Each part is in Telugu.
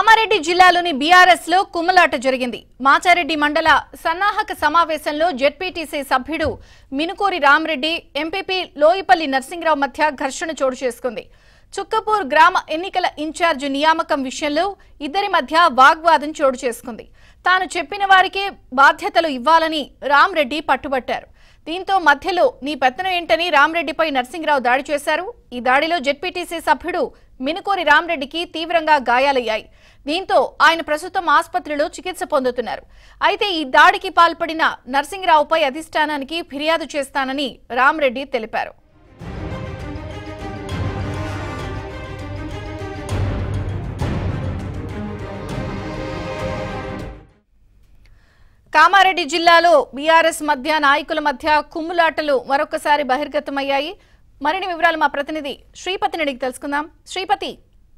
కామారెడ్డి జిల్లాలోని బీఆర్ఎస్ లో కుమ్మలాట జరిగింది మాచారెడ్డి మండల సన్నాహక సమావేశంలో జెడ్పీటీసీ సభ్యుడు మినుకూరి రామరెడ్డి ఎంపీపీ లోయిపల్లి నర్సింగరావు మధ్య ఘర్షణ చోటు చేసుకుంది చుక్కపూర్ గ్రామ ఎన్నికల ఇన్ఛార్జ్ నియామకం విషయంలో ఇద్దరి మధ్య వాగ్వాదం చోటు చేసుకుంది తాను చెప్పిన వారికే బాధ్యతలు ఇవ్వాలని రామరెడ్డి పట్టుబట్టారు దీంతో మధ్యలో నీ పెత్తనం ఏంటని రామరెడ్డిపై నర్సింగరావు దాడి చేశారు ఈ దాడిలో జెడ్పీటీసీ సభ్యుడు మినుకోరి రామరెడ్డికి తీవ్రంగా గాయాలయ్యాయి దీంతో ఆయన ప్రస్తుతం ఆసుపత్రిలో చికిత్స పొందుతున్నారు అయితే ఈ దాడికి పాల్పడిన నర్సింగరావుపై అధిష్టానానికి ఫిర్యాదు చేస్తానని రామరెడ్డి తెలిపారు కామారెడ్డి జిల్లాలో బీఆర్ఎస్ మధ్య నాయకుల మధ్య కుమ్ములాటలు మరొకసారి బహిర్గతమయ్యాయి మరిన్ని వివరాలు మా ప్రతినిధి శ్రీపతిని అడిగి తెలుసుకుందాం శ్రీపతి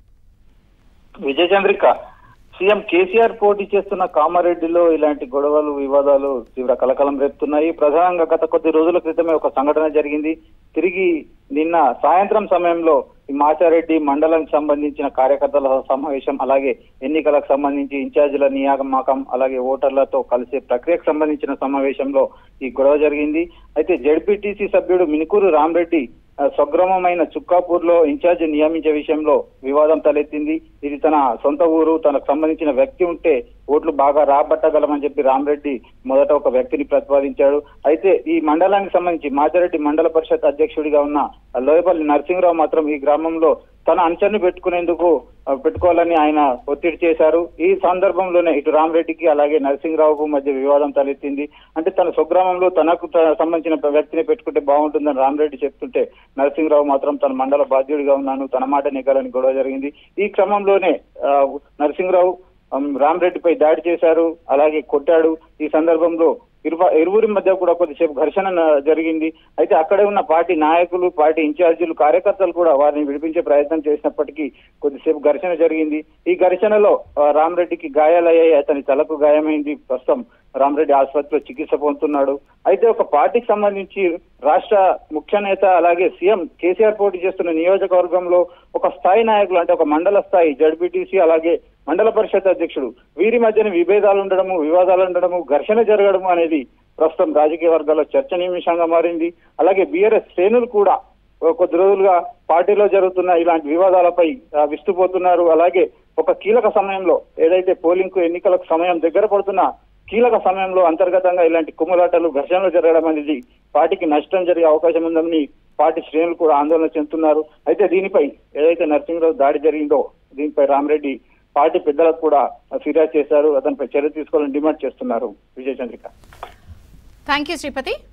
విజయ చంద్రిక సీఎం కేసీఆర్ పోటీ చేస్తున్న కామారెడ్డిలో ఇలాంటి గొడవలు వివాదాలు తీవ్ర కలకలం రేపుతున్నాయి ప్రధానంగా గత కొద్ది రోజుల క్రితమే ఒక సంఘటన జరిగింది తిరిగి నిన్న సాయంత్రం సమయంలో ఈ మాచారెడ్డి మండలానికి సంబంధించిన కార్యకర్తల సమావేశం అలాగే ఎన్నికలకు సంబంధించి ఇన్ఛార్జీల నియామకం అలాగే ఓటర్లతో కలిసే ప్రక్రియకు సంబంధించిన సమావేశంలో ఈ గొడవ జరిగింది అయితే జెడ్పీటీసీ సభ్యుడు మినుకూరు రామరెడ్డి ఆ, స్వగ్రామమైన చుక్కాపూర్ లో ఇన్ఛార్జ్ నియమించే విషయంలో వివాదం తలెత్తింది ఇది తన సొంత ఊరు తనకు సంబంధించిన వ్యక్తి ఉంటే ఓట్లు బాగా రాబట్టగలమని చెప్పి రామరెడ్డి మొదట ఒక వ్యక్తిని ప్రతిపాదించాడు అయితే ఈ మండలానికి సంబంధించి మాచారెడ్డి మండల పరిషత్ అధ్యక్షుడిగా ఉన్న లోయపల్లి నరసింహరావు మాత్రం ఈ గ్రామంలో తన అంచను పెట్టుకునేందుకు ఆ, పెట్టుకోవాలని ఆయన ఒత్తిడి చేశారు ఈ సందర్భంలోనే ఇటు రామరెడ్డికి అలాగే నరసింహరావుకు మధ్య వివాదం తలెత్తింది అంటే తన స్వగ్రామంలో తనకు త- సంబంధించిన వ్యక్తిని పెట్టుకుంటే బాగుంటుందని రామరెడ్డి చెప్తుంటే నరసింహరావు మాత్రం తన మండల బాధ్యుడిగా ఉన్నాను తన మాట నెగ్గాలని గొడవ జరిగింది ఈ క్రమంలోనే ఆ, నరసింహరావు ఆమ్, రామరెడ్డిపై దాడి చేశారు అలాగే కొట్టాడు ఈ సందర్భంలో ఇరువ ఇరువురి మధ్య కూడా కొద్దిసేపు ఘర్షణ న- జరిగింది అయితే అక్కడే ఉన్న పార్టీ నాయకులు పార్టీ ఇన్ఛార్జీలు కార్యకర్తలు కూడా వారిని విడిపించే ప్రయత్నం చేసినప్పటికీ కొద్దిసేపు ఘర్షణ జరిగింది ఈ ఘర్షణలో ఆ, రామరెడ్డికి గాయాలయ్యాయి అతని తలకు గాయమైంది ప్రస్తుతం రామరెడ్డి ఆసుపత్రిలో చికిత్స పొందుతున్నాడు అయితే ఒక పార్టీకి సంబంధించి రాష్ట్ర ముఖ్య నేత అలాగే సీఎం కేసీఆర్ పోటీ చేస్తున్న నియోజకవర్గంలో ఒక స్థాయి నాయకులు అంటే ఒక మండల స్థాయి జడ్పీటీసీ అలాగే మండల పరిషత్ అధ్యక్షుడు వీరి మధ్యన విభేదాలు ఉండడము వివాదాలు ఉండడము ఘర్షణ జరగడము అనేది ప్రస్తుతం రాజకీయ వర్గాల్లో చర్చనీయాంశంగా మారింది అలాగే బీఆర్ఎస్ శ్రేణులు కూడా ఒక కొద్ది రోజులుగా పార్టీలో జరుగుతున్న ఇలాంటి వివాదాలపై ఆ, విస్తుపోతున్నారు అలాగే ఒక కీలక సమయంలో ఏదైతే పోలింగ్ కు ఎన్నికలకు సమయం దగ్గర పడుతున్న కీలక సమయంలో అంతర్గతంగా ఇలాంటి కుమ్ములాటలు ఘర్షణలు జరగడం అనేది పార్టీకి నష్టం జరిగే అవకాశం ఉందని పార్టీ శ్రేణులు కూడా ఆందోళన చెందుతున్నారు అయితే దీనిపై ఏదైతే నరసింహరావు దాడి జరిగిందో దీనిపై రామరెడ్డి పార్టీ పెద్దలకు కూడా ఫిర్యాదు చేశారు అతనిపై చర్య తీసుకోవాలని డిమాండ్ చేస్తున్నారు విజయ చంద్రిక థ్యాంక్ యూ శ్రీపతి